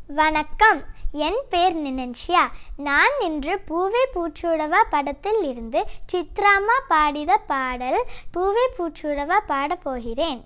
வணக்கம் என் பேர் நினன்ஷியா நான் இன்று பூவே பூச்சூடவா படத்தில் இருந்து சித்ராமா பாடித பாடல் பூவே பூச்சூடவா பாடப் போகிறேன்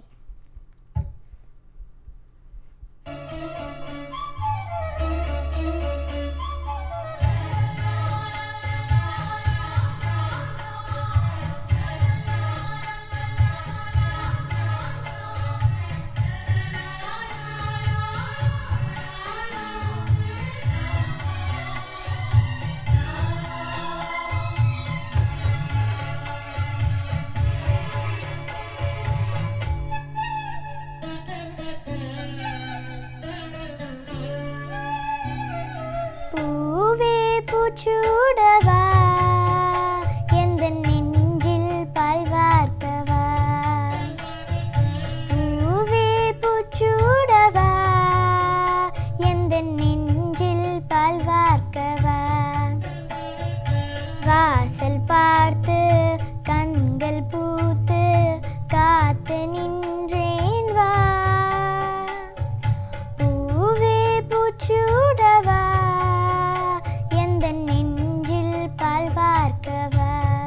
பூவே பூச்சூடவா எந்த நெஞ்சில் பால் வார்க்கவா பூவே பூச்சூடவா எந்த நெஞ்சில் பால் வார்க்கவா வாசல் பார்த்து கண்கள் பூத்து காத்து நின்றேன் வா பூவே பூச்சூடவா எந்த நெஞ்சில் பால் வார்க்கவா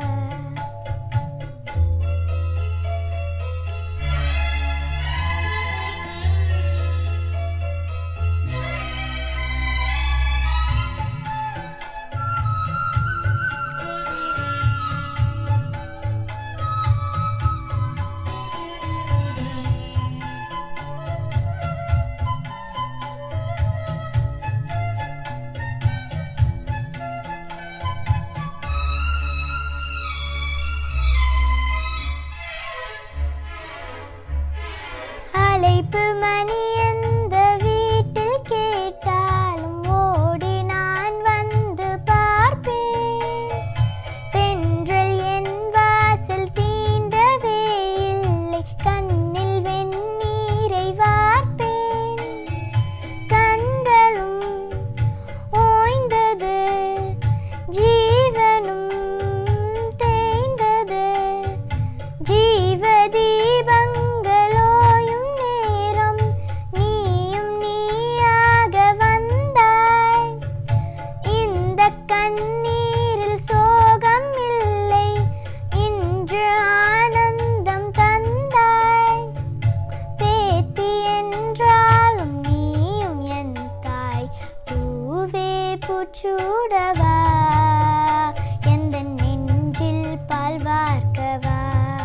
அழைப்பு மணி எந்த வீட்டில் கேட்டாலும் ஓடி நான் வந்து பார்ப்பேன் தென்றல் என் வாசல் தீண்டவே இல்லை கண்ணில் வெந்நீரை வார்ப்பேன் கண்களும் ஓய்ந்தது ஜீவனும் தேய்ந்தது ஜீவ தீபங்களோயும் நேரம் நீயும் நீயாக வந்தாய் இந்த கண்ணீரில் சோகம் இல்லை இன்று ஆனந்தம் தந்தாய் பேத்தி என்றாலும் நீயும் என் தாய் பூவே பூச்சூடவா எந்த நெஞ்சில் பால் வார்க்கவா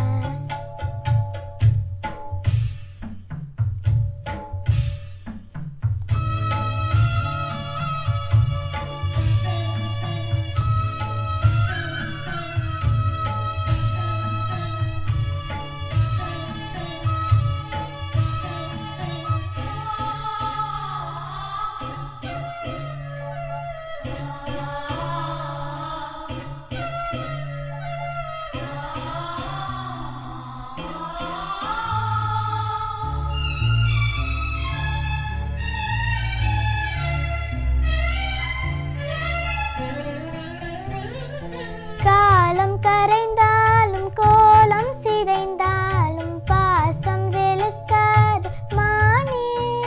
காலம் கரைந்தாலும் கோலம் சிதைந்தாலும் பாசம் வெளுக்காது மானே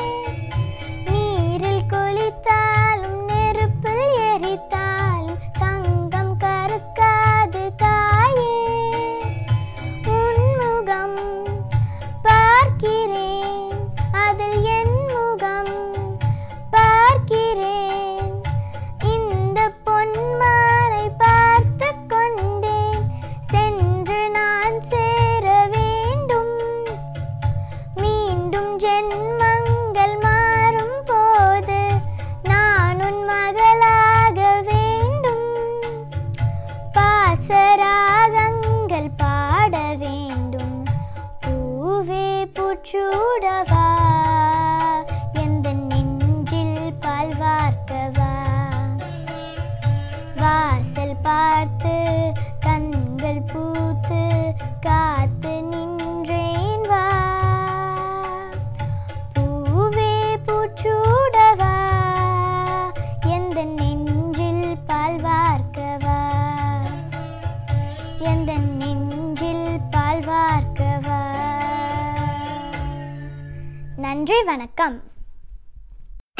நீரில் குளித்தாலும் நெருப்பில் எரித்தாலும் தங்கம் கருக்காது தாயே உன்முகம் பார்க்கிறேன் அதில் என் முகம் பார்க்கிறேன் இந்த பொன்மானை பார்த்து கொண்டேன் சென்று நான் சேர வேண்டும் மீண்டும் ஜென்மங்கள் மாறும் போது நான் உன் மகளாக வேண்டும் பாசராகங்கள் பாட வேண்டும் பூவே பூச்சூடவா எந்த நெஞ்சில் பால் வார்க்கவா வாசல் பார்த்து கண்கள் பூத்து காத்து நின்றேன் வா பூவே பூச்சூடவா எந்த நெஞ்சில் பால் வார்க்கவா எந்த நெஞ்சில் பால் வார்க்கவா நன்றி வணக்கம்